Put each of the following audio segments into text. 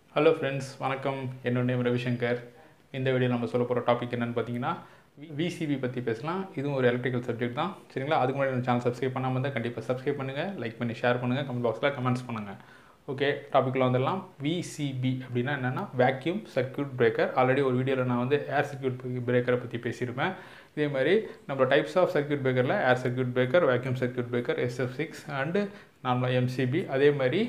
hello friends வணக்கம் என்னோட name Ravishankar இந்த வீடியோ நம்ம சொல்ல போகிற டாபிக் என்னென்னு பார்த்தீங்கன்னா விசிபி பற்றி பேசலாம் இதுவும் ஒரு எலக்ட்ரிக்கல் சப்ஜெக்ட் தான் சரிங்களா அதுக்கு முன்னாடி நம்ம சேனல் சப்ஸ்கிரைப் பண்ணாமல் இருந்தால் கண்டிப்பாக சப்ஸ்கிரைப் பண்ணுங்கள் லைக் பண்ணி ஷேர் பண்ணுங்கள் கமெண்ட் பாக்ஸில் கமெண்ட்ஸ் பண்ணுங்கள் ஓகே டாப்பிக்கில் வந்துடலாம் விசிபி அப்படின்னா என்னென்னா வேக்யூம் சர்க்யூட் பிரேக்கர் ஆல்ரெடி ஒரு வீடியோவில் நான் வந்து ஏர் சர்க்யூட் பிரேக்கரை பற்றி பேசியிருப்பேன் இதே மாதிரி நம்ம டைப்ஸ் ஆஃப் சர்க்யூட் பிரேக்கரில் air circuit breaker vacuum circuit breaker SF six and நார்மலாக எம்சிபி அதே மாதிரி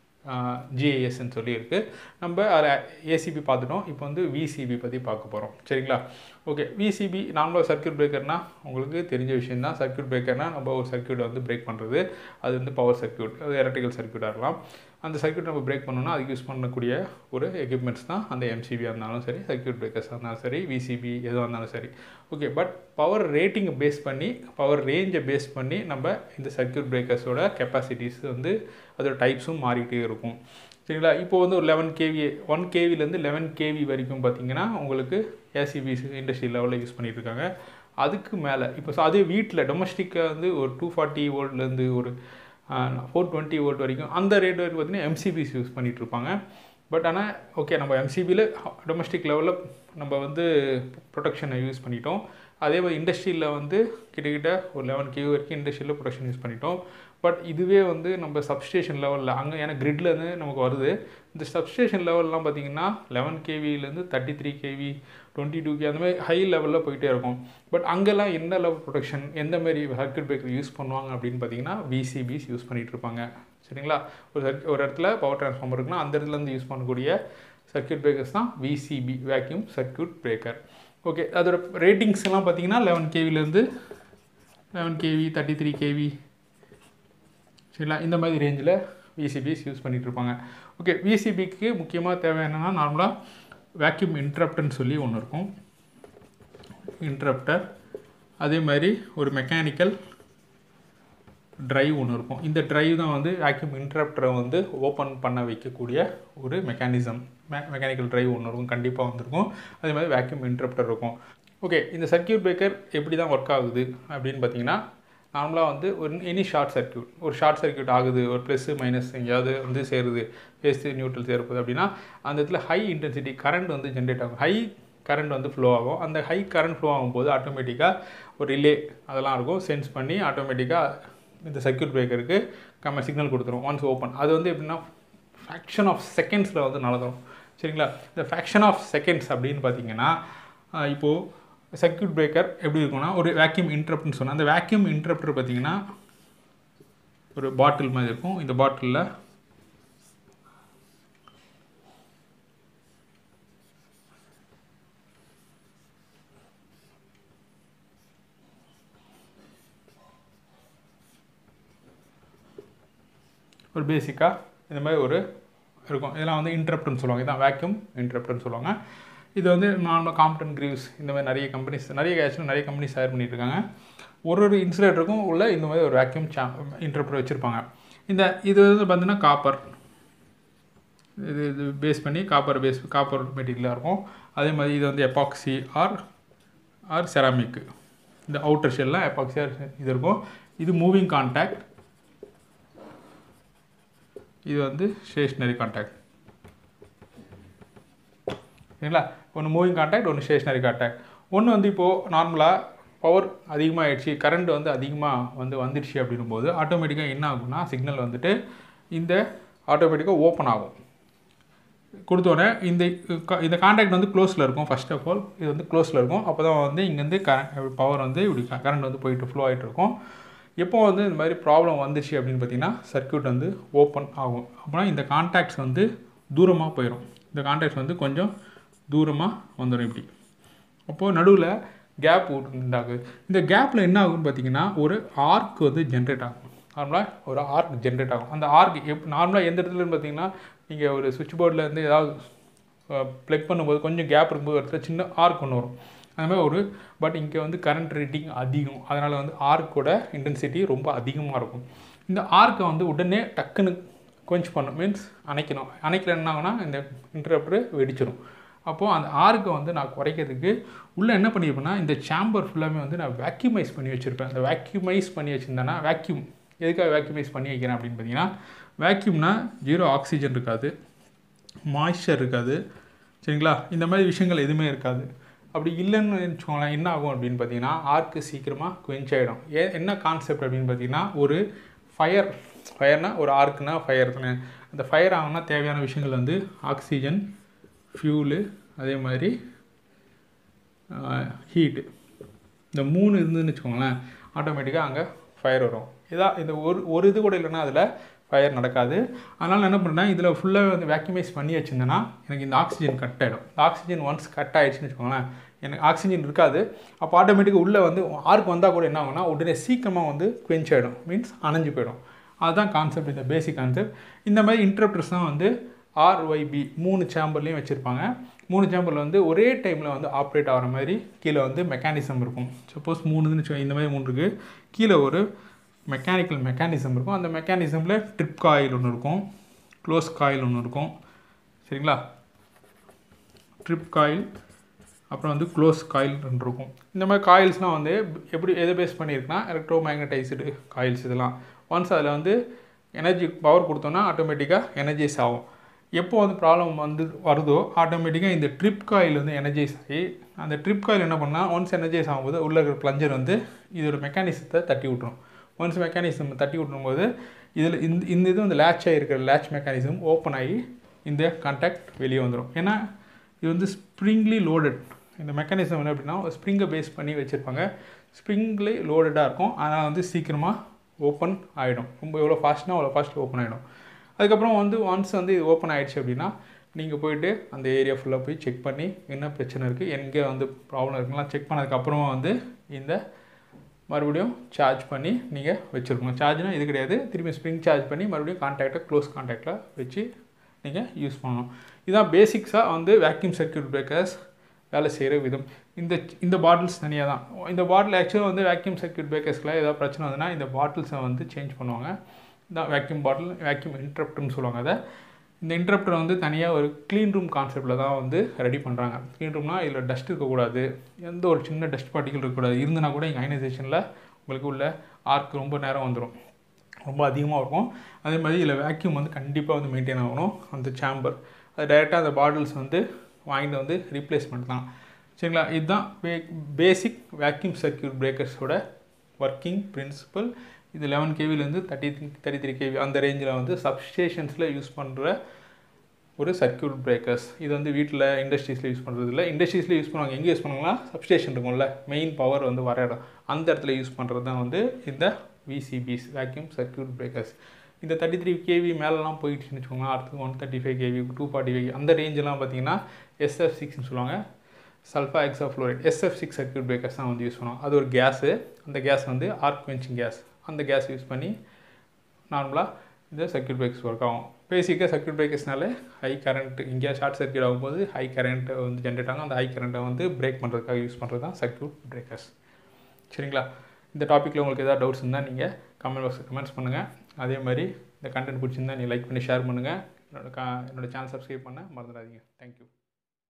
ஜிஐஎஸ்ன்னு சொல்லி இருக்குது நம்ம அதில் ஏசிபி பார்த்துட்டோம் இப்போ வந்து விசிபி பற்றி பார்க்க போகிறோம் சரிங்களா ஓகே விசிபி நார்மலாக சர்க்யூட் பிரேக்கர்னால் உங்களுக்கு தெரிஞ்ச விஷயம் தான் சர்க்யூட் பிரேக்கர்னால் நம்ம ஒரு சர்க்யூட்டை வந்து பிரேக் பண்ணுறது அது வந்து பவர் சர்க்யூட் அது எலக்ட்ரிக்கல் சர்க்யூட்டாக இருக்கலாம் அந்த சர்க்யூட் நம்ம பிரேக் பண்ணோம்னா அதுக்கு யூஸ் பண்ணக்கூடிய ஒரு எக்யூப்மெண்ட்ஸ் தான் அந்த எம்சிபியாக இருந்தாலும் சரி சர்க்யூட் பிரேக்கர்ஸாக இருந்தாலும் சரி விசிபி எதுவாக இருந்தாலும் சரி ஓகே பட் பவர் ரேட்டிங்கை பேஸ் பண்ணி பவர் ரேஞ்சை பேஸ் பண்ணி நம்ம இந்த சர்க்யூட் பிரேக்கர்ஸோட கெப்பாசிட்டிஸ் வந்து அதோட டைப்ஸும் மாறிக்கிட்டே இருக்கும் சரிங்களா இப்போ வந்து ஒரு லெவன் கேவி ஒன் கேவிலேருந்து லெவன் கேவி வரைக்கும் பார்த்தீங்கன்னா உங்களுக்கு ஏசிபி இண்டஸ்ட்ரி லெவலில் யூஸ் பண்ணிகிட்டு இருக்காங்க அதுக்கு மேலே இப்போ ஸோ அதே வீட்டில் டொமஸ்டிக்காக வந்து ஒரு டூ ஃபார்ட்டி வோல்ட்லேருந்து ஒரு ஃபோர் டுவெண்ட்டி வோல்ட் வரைக்கும் அந்த ரேட் வரைக்கும் பார்த்தீங்கன்னா எம்சிபிஸ் யூஸ் பண்ணிகிட்டு இருப்பாங்க பட் ஆனால் ஓகே நம்ம எம்சிபியில் டொமஸ்டிக் லெவலில் நம்ம வந்து ப்ரொடெக்ஷனை யூஸ் பண்ணிட்டோம் அதே மாதிரி இண்டஸ்ட்ரியில் வந்து கிட்டக்கிட்ட ஒரு லெவன் கேவி வரைக்கும் இண்டஸ்ட்ரியில் ப்ரொடக்ஷன் யூஸ் பண்ணிட்டோம் பட் இதுவே வந்து நம்ம சப்ஸ்டேஷன் லெவலில் அங்கே ஏன்னா கிரிட்லேருந்து நமக்கு வருது இந்த சப்ஸ்டேஷன் லெவல்லாம் பார்த்தீங்கன்னா லெவன் கேவிலேருந்து thirty three KV twenty two K அந்த மாதிரி ஹை லெவலில் போயிட்டே இருக்கும் பட் அங்கெல்லாம் என்ன லெவல் ப்ரொடக்ஷன் எந்த மாதிரி சர்க்யூட் பிரேக்கர் யூஸ் பண்ணுவாங்க அப்படின்னு பார்த்தீங்கன்னா விசிபிஸ் யூஸ் பண்ணிகிட்டு இருப்பாங்க சரிங்களா ஒரு சர்க் ஒரு இடத்துல பவர் டிரான்ஸ்ஃபார்மர் இருக்குன்னா அந்த இடத்துலேருந்து யூஸ் பண்ணக்கூடிய சர்க்யூட் பிரேக்கர்ஸ் தான் VCB vacuum circuit breaker okay அதோட ரேட்டிங்ஸ் எல்லாம் பார்த்தீங்கன்னா லெவன் கேவிலேருந்து eleven KV thirty three KV சரிங்களா இந்த மாதிரி ரேஞ்சில் விசிபிஸ் யூஸ் பண்ணிகிட்டு இருப்பாங்க ஓகே விசிபிக்கு முக்கியமாக தேவை என்னென்னா நார்மலாக வேக்யூம் இன்ட்ரப்டர்னு சொல்லி ஒன்று இருக்கும் இன்ட்ரப்டர் அதே மாதிரி ஒரு மெக்கானிக்கல் ட்ரைவ் ஒன்று இருக்கும் இந்த ட்ரைவ் தான் வந்து வேக்யூம் இன்ட்ரப்டரை வந்து ஓப்பன் பண்ண வைக்கக்கூடிய ஒரு மெக்கானிசம் மெ மெக்கானிக்கல் ட்ரைவ் ஒன்று இருக்கும் கண்டிப்பாக வந்திருக்கும் அதே மாதிரி வேக்யூம் இன்ட்ரப்டர் இருக்கும் ஓகே இந்த சர்க்கியூட் பிரேக்கர் எப்படி தான் ஒர்க் ஆகுது அப்படின்னு பார்த்தீங்கன்னா நார்மலாக வந்து ஒரு எனி ஷார்ட் சர்க்கியூட் ஒரு ஷார்ட் சர்க்கியூட் ஆகுது ஒரு ப்ளஸ்ஸு மைனஸ் எங்கேயாவது வந்து சேருது ஃபேஸு நியூட்ரல் சேருது அப்படின்னா அந்த இடத்துல ஹை இன்டென்சிட்டி கரண்ட் வந்து ஜென்ரேட் ஆகும் ஹை கரண்ட் வந்து ஃப்ளோ ஆகும் அந்த ஹை கரண்ட் ஃப்ளோ ஆகும்போது ஆட்டோமேட்டிக்காக ஒரு ரிலே அதெல்லாம் இருக்கும் சென்ஸ் பண்ணி ஆட்டோமேட்டிக்காக இந்த சர்க்கியூட் பிரேக்கருக்கு கம்ம சிக்னல் கொடுத்துரும் ஒன்ஸ் ஓப்பன் அது வந்து எப்படின்னா ஃப்ராக்ஷன் ஆஃப் செகண்ட்ஸில் வந்து நடந்துடும் சரிங்களா இந்த ஃப்ராக்ஷன் ஆஃப் செகண்ட்ஸ் அப்படின்னு பார்த்தீங்கன்னா இப்போது சர்க்கியூட் பிரேக்கர் எப்படி இருக்கும்னா ஒரு வேக்யூம் இன்ட்ரப்ட்னு சொன்னால் அந்த வேக்யூம் இன்ட்ரப்டர் பார்த்தீங்கன்னா ஒரு பாட்டில் மாதிரி இருக்கும் இந்த பாட்டிலில் ஒரு பேசிக்காக இந்த மாதிரி ஒரு இருக்கும் இதெல்லாம் வந்து இன்ட்ரப்ட்னு சொல்லுவாங்க இதான் வேக்யூம் இன்ட்ரப்ட்னு சொல்லுவாங்க இது வந்து நார்மலாக காம்டன் கிரீவ்ஸ் இந்த மாதிரி நிறைய கம்பெனிஸ் நிறைய ஆக்சுவலாக நிறைய கம்பெனிஸ் ஹயர் பண்ணிட்டு இருக்காங்க ஒரு ஒரு இன்சுலேட்டருக்கும் உள்ள இந்த மாதிரி ஒரு வேக்யூம் சா இன்டர்ப்டர் வச்சுருப்பாங்க இந்த இது வந்து பார்த்தீங்கன்னா காப்பர் இது இது பேஸ் பண்ணி காப்பர் பேஸ் காப்பர் மெட்டீரியலாக இருக்கும் அதே மாதிரி இது வந்து எபாக்சி ஆர் ஆர் செராமிக் இந்த அவுட்டர் ஷெல்லாம் எபாக்சி ஆர் இது இருக்கும் இது மூவிங் கான்டாக்ட் இது வந்து ஸ்டேஷ்னரி கான்டாக்ட் சரிங்களா ஒன்று மூவிங் கான்டாக்ட் ஒன்று ஸ்டேஷ்னரி கான்டாக்ட் ஒன்று வந்து இப்போது நார்மலாக பவர் அதிகமாகிடுச்சு கரண்ட் வந்து அதிகமாக வந்து வந்துடுச்சு அப்படின்னும் போது ஆட்டோமேட்டிக்காக என்ன ஆகும்னா சிக்னல் வந்துட்டு இந்த ஆட்டோமேட்டிக்காக ஓப்பன் ஆகும் கொடுத்தோடனே இந்த இந்த கான்டாக்ட் வந்து க்ளோஸில் இருக்கும் ஃபஸ்ட் ஆஃப் ஆல் இது வந்து க்ளோஸில் இருக்கும் அப்போ தான் வந்து இங்கேருந்து கரண்ட் பவர் வந்து இப்படி கரண்ட் வந்து போயிட்டு ஃப்ளோ ஆகிட்டு இருக்கும் எப்போ வந்து இந்த மாதிரி ப்ராப்ளம் வந்துச்சு அப்படின்னு பார்த்தீங்கன்னா சர்க்கியூட் வந்து ஓப்பன் ஆகும் அப்படின்னா இந்த கான்டாக்ட்ஸ் வந்து தூரமாக போயிடும் இந்த கான்டாக்ட்ஸ் வந்து கொஞ்சம் தூரமாக வந்துடும் இப்படி அப்போது நடுவில் கேப் உண்டாகுது இந்த கேப்பில் என்ன ஆகும்னு பார்த்தீங்கன்னா ஒரு ஆர்க் வந்து ஜென்ரேட் ஆகும் நார்மலாக ஒரு ஆர்க் ஜென்ரேட் ஆகும் அந்த ஆர்க் எப் நார்மலாக எந்த இடத்துலன்னு பார்த்தீங்கன்னா நீங்கள் ஒரு சுவிட்ச் போர்டில் இருந்து ஏதாவது ப்ளக் பண்ணும்போது கொஞ்சம் கேப் இருக்கும்போது இடத்துல சின்ன ஆர்க் ஒன்று வரும் அந்த மாதிரி ஒரு பட் இங்கே வந்து கரண்ட் ரேட்டிங் அதிகம் அதனால் வந்து ஆர்க்கோட இன்டென்சிட்டி ரொம்ப அதிகமாக இருக்கும் இந்த ஆர்க்கை வந்து உடனே டக்குன்னு கொஞ்சம் பண்ணும் மீன்ஸ் அணைக்கணும் அணைக்கல என்ன ஆகுனா இந்த இன்டர்ப்டர் வெடிச்சிடும் அப்போது அந்த ஆர்க்கை வந்து நான் குறைக்கிறதுக்கு உள்ளே என்ன பண்ணியிருப்பேன்னா இந்த சேம்பர் ஃபுல்லாமே வந்து நான் வேக்யூமைஸ் பண்ணி வச்சுருப்பேன் அந்த வேக்யூமைஸ் பண்ணி வச்சுருந்தேன்னா வேக்யூம் எதுக்காக வேக்யூமைஸ் பண்ணி வைக்கிறேன் அப்படின்னு பார்த்தீங்கன்னா வேக்யூம்னா ஜீரோ ஆக்சிஜன் இருக்காது மாய்ஸ்சர் இருக்காது சரிங்களா இந்த மாதிரி விஷயங்கள் எதுவுமே இருக்காது அப்படி இல்லைன்னு வச்சுக்கோங்களேன் என்ன ஆகும் அப்படின்னு பார்த்தீங்கன்னா ஆர்க்கு சீக்கிரமாக குவென்ச் ஆகிடும் ஏ என்ன கான்செப்ட் அப்படின்னு பார்த்தீங்கன்னா ஒரு ஃபயர் ஃபயர்னா ஒரு ஆர்க்குனா ஃபயர் தானே அந்த ஃபயர் ஆகுனா தேவையான விஷயங்கள் வந்து ஆக்சிஜன் ஃபியூலு அதே மாதிரி ஹீட்டு இந்த மூணு இருந்துன்னு வச்சுக்கோங்களேன் ஆட்டோமேட்டிக்காக அங்கே ஃபயர் வரும் இதா இந்த ஒரு ஒரு இது கூட இல்லைன்னா அதில் ஃபயர் நடக்காது அதனால் நான் என்ன பண்ணுறேன் இதில் ஃபுல்லாக வந்து வேக்யூமைஸ் பண்ணி வச்சுருந்தேன்னா எனக்கு இந்த ஆக்சிஜன் கட் ஆகிடும் இந்த ஆக்சிஜன் ஒன்ஸ் கட் ஆகிடுச்சுன்னு வச்சுக்கோங்களேன் எனக்கு ஆக்சிஜன் இருக்காது அப்போ ஆட்டோமேட்டிக்காக உள்ளே வந்து ஆர்க் வந்தால் கூட என்ன ஆகும்னா உடனே சீக்கிரமாக வந்து குவென்ச் ஆகிடும் மீன்ஸ் அணைஞ்சு போயிடும் அதுதான் கான்செப்ட் இந்த பேசிக் கான்செப்ட் இந்த மாதிரி இன்டர்ப்டர்ஸ் தான் வந்து ஆர்ஒய்பி மூணு சேம்பர்லேயும் வச்சுருப்பாங்க மூணு சேம்பரில் வந்து ஒரே டைமில் வந்து ஆப்ரேட் ஆகிற மாதிரி கீழே வந்து மெக்கானிசம் இருக்கும் சப்போஸ் மூணுன்னு வச்சுக்கோங்க இந்த மாதிரி மூணு இருக்குது கீழே ஒரு மெக்கானிக்கல் மெக்கானிசம் இருக்கும் அந்த மெக்கானிசமில் ட்ரிப் காயில் ஒன்று இருக்கும் க்ளோஸ் காயில் ஒன்று இருக்கும் சரிங்களா ட்ரிப் காயில் அப்புறம் வந்து க்ளோஸ் காயில் ரெண்டு இருக்கும் இந்த மாதிரி காயில்ஸ்லாம் வந்து எப்படி எதை பேஸ் பண்ணியிருக்குன்னா எலக்ட்ரோ மேக்னடைஸ்டு காயில்ஸ் இதெல்லாம் ஒன்ஸ் அதில் வந்து எனர்ஜி பவர் கொடுத்தோன்னா ஆட்டோமேட்டிக்காக எனர்ஜைஸ் ஆகும் எப்போ வந்து ப்ராப்ளம் வந்து வருதோ ஆட்டோமேட்டிக்காக இந்த ட்ரிப் காயில் வந்து எனர்ஜைஸ் ஆகி அந்த ட்ரிப் காயில் என்ன பண்ணால் ஒன்ஸ் எனர்ஜைஸ் ஆகும்போது உள்ள இருக்கிற ப்ளஞ்சர் வந்து இதோட மெக்கானிசத்தை தட்டி விட்ரும் ஒன்ஸ் மெக்கானிசம் தட்டி விட்டுரும்போது இதில் இந்த இந்த இது வந்து லேட்ச் ஆகிருக்கிற லேட்ச் மெக்கானிசம் ஓப்பன் ஆகி இந்த கான்டாக்ட் வெளியே வந்துடும் ஏன்னா இது வந்து ஸ்ப்ரிங்லி லோடட் இந்த மெக்கானிசம் என்ன அப்படின்னா ஸ்ப்ரிங்கை பேஸ் பண்ணி வச்சுருப்பாங்க ஸ்ப்ரிங்லி லோடடாக இருக்கும் அதனால் வந்து சீக்கிரமாக ஓப்பன் ஆகிடும் ரொம்ப எவ்வளோ ஃபாஸ்ட்னா அவ்வளோ ஃபாஸ்ட் ஓப்பன் ஆகிடும் அதுக்கப்புறம் வந்து ஒன்ஸ் வந்து இது ஓப்பன் ஆகிடுச்சு அப்படின்னா நீங்கள் போயிட்டு அந்த ஏரியா ஃபுல்லாக போய் செக் பண்ணி என்ன பிரச்சனை இருக்குது எங்கே வந்து ப்ராப்ளம் இருக்குலாம் செக் பண்ணதுக்கப்புறமா வந்து இந்த மறுபடியும் சார்ஜ் பண்ணி நீங்கள் வச்சுருக்கணும் சார்ஜ்னால் இது கிடையாது திரும்பி ஸ்ப்ரிங் சார்ஜ் பண்ணி மறுபடியும் கான்டாக்டை க்ளோஸ் கான்டாக்டில் வச்சு நீங்கள் யூஸ் பண்ணணும் இதான் பேசிக்ஸாக வந்து வேக்யூம் சர்க்கியூட் பிரேக்கர்ஸ் வேலை செய்கிற விதம் இந்த இந்த பாட்டில்ஸ் தனியாக தான் இந்த பாட்டில் ஆக்சுவலாக வந்து வேக்யூம் சர்க்கியூட் பிரேக்கர்ஸில் ஏதாவது பிரச்சனை வந்ததுன்னா இந்த பாட்டில்ஸை வந்து சேஞ்ச் பண்ணுவாங்க தான் வேக்யூம் பாட்டில் வேக்யூம் இன்ட்ரப்ட்னு சொல்லுவாங்க அதை இந்த இன்டரப்டர் வந்து தனியாக ஒரு க்ளீன் ரூம் கான்செப்டில் தான் வந்து ரெடி பண்ணுறாங்க க்ளீன் ரூம்னால் இதில் டஸ்ட் இருக்கக்கூடாது எந்த ஒரு சின்ன டஸ்ட் பார்ட்டிகள் இருக்கக்கூடாது இருந்துனா கூட எங்கள் அயனைசேஷனில் உங்களுக்கு உள்ள ஆர்க் ரொம்ப நேரம் வந்துடும் ரொம்ப அதிகமாக இருக்கும் அதே மாதிரி இதில் வேக்யூம் வந்து கண்டிப்பாக வந்து மெயின்டைன் ஆகணும் அந்த சேம்பர் அது டைரெக்டாக அந்த பாட்டில்ஸ் வந்து வாங்கிட்டு வந்து ரீப்ளேஸ்மெண்ட் தான் சரிங்களா இதுதான் பே பேசிக் வேக்யூம் சர்க்கியூட் பிரேக்கர்ஸோட ஒர்க்கிங் பிரின்சிபல் இது லெவன் கேவிலேருந்து தேர்ட்டி தேர்ட்டி த்ரீ கேவி அந்த ரேஞ்சில் வந்து சப்ஸ்டேஷன்ஸில் யூஸ் பண்ணுற ஒரு சர்க்கியூட் பிரேக்கர்ஸ் இது வந்து வீட்டில் இண்டஸ்ட்ரீஸில் யூஸ் பண்ணுறது இல்லை இண்டஸ்ட்ரீஸில் யூஸ் பண்ணுவாங்க எங்கே யூஸ் பண்ணுவாங்கன்னா சப்ஸ்டேஷன் இருக்கும்ல மெயின் பவர் வந்து வர இடம் அந்த இடத்துல யூஸ் பண்ணுறது தான் வந்து இந்த விசிபிஸ் வேக்யூம் சர்க்கியூட் பிரேக்கர்ஸ் இந்த தேர்ட்டி த்ரீ கேவி மேலெலாம் போயிடுச்சுன்னு வச்சுக்கோங்களேன் அடுத்து one thirty five KV two forty five அந்த ரேஞ்செலாம் பார்த்தீங்கன்னா எஸ்எஃப் சிக்ஸ்னு சொல்லுவாங்க sulphur hexafluoride SF six circuit breakers தான் வந்து யூஸ் பண்ணுவோம் அது ஒரு கேஸு அந்த கேஸ் வந்து ஆர்க் குவென்ச்சிங் கேஸ் அந்த கேஸ் யூஸ் பண்ணி நார்மலாக இந்த சர்க்கியூட் பிரேக்கர்ஸ் ஒர்க் ஆகும் பேசிக்காக சர்க்கியூட் பிரேக்கர்ஸ்னால ஹை கரண்ட் இங்கே ஷார்ட் சர்க்கியூட் ஆகும்போது ஹை கரண்ட் வந்து ஜென்ரேட் ஆகும் அந்த ஹை கரண்ட்டை வந்து பிரேக் பண்ணுறதுக்காக யூஸ் பண்ணுறது தான் சர்க்கியூட் பிரேக்கர்ஸ் சரிங்களா இந்த டாப்பிக்கில் உங்களுக்கு ஏதாவது டவுட்ஸ் இருந்தால் நீங்கள் கமெண்ட் பாக்ஸில் கமெண்ட்ஸ் பண்ணுங்கள் அதே மாதிரி இந்த கண்டென்ட் பிடிச்சிருந்தா நீங்கள் லைக் பண்ணி ஷேர் பண்ணுங்கள் என்னோட கா என்னோடய சேனல் சப்ஸ்கிரைப் பண்ண மறந்துடாதீங்க தேங்க்யூ